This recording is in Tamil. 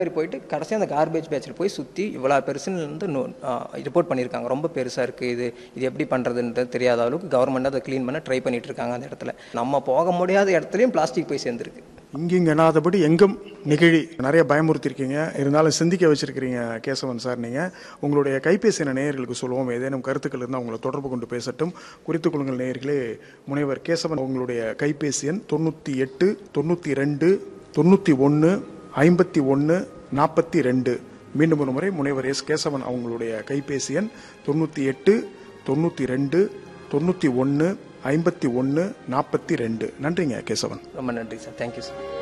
சரி போயிட்டு கடைசியாக அந்த கார்பேஜ் பேட்சில் போய் சுற்றி இவ்வளோ பெருசுன்னு வந்து ரிப்போர்ட் பண்ணியிருக்காங்க ரொம்ப பெருசாக இருக்குது இது இது எப்படி பண்ணுறதுன்றது தெரியாத அளவுக்கு கவர்மெண்ட் அதை க்ளீன் பண்ண ட்ரை பண்ணிட்டு இருக்காங்க அந்த இடத்துல நம்ம போக முடியாத இடத்துலையும் பிளாஸ்டிக் போய் சேர்ந்துருக்கு இங்கிங்க எனாதபடி எங்கும் நெகிழி நிறைய பயமுறுத்திருக்கீங்க இருந்தாலும் சிந்திக்க வச்சிருக்கிறீங்க கேசவன் சார் நீங்க உங்களுடைய கைபேசி என நேயர்களுக்கு சொல்லுவோம் ஏதேனும் கருத்துக்கள் இருந்தால் உங்களை தொடர்பு கொண்டு பேசட்டும் குறித்துக் கொள்ளுங்கள் நேயர்களே முனைவர் கேசவன் உங்களுடைய கைபேசி எண் தொண்ணூற்றி எட்டு தொண்ணூற்றி ரெண்டு தொண்ணூற்றி ஒன்று ஐம்பத்தி ஒன்று நாற்பத்தி ரெண்டு மீண்டும் ஒரு முறை முனைவர் எஸ் கேசவன் அவங்களுடைய கைபேசி எண் தொண்ணூற்றி எட்டு தொண்ணூற்றி ரெண்டு தொண்ணூற்றி ஒன்று ஐம்பத்தி ஒன்று நாற்பத்தி ரெண்டு நன்றிங்க கேசவன் ரொம்ப நன்றி சார் தேங்க்யூ சார்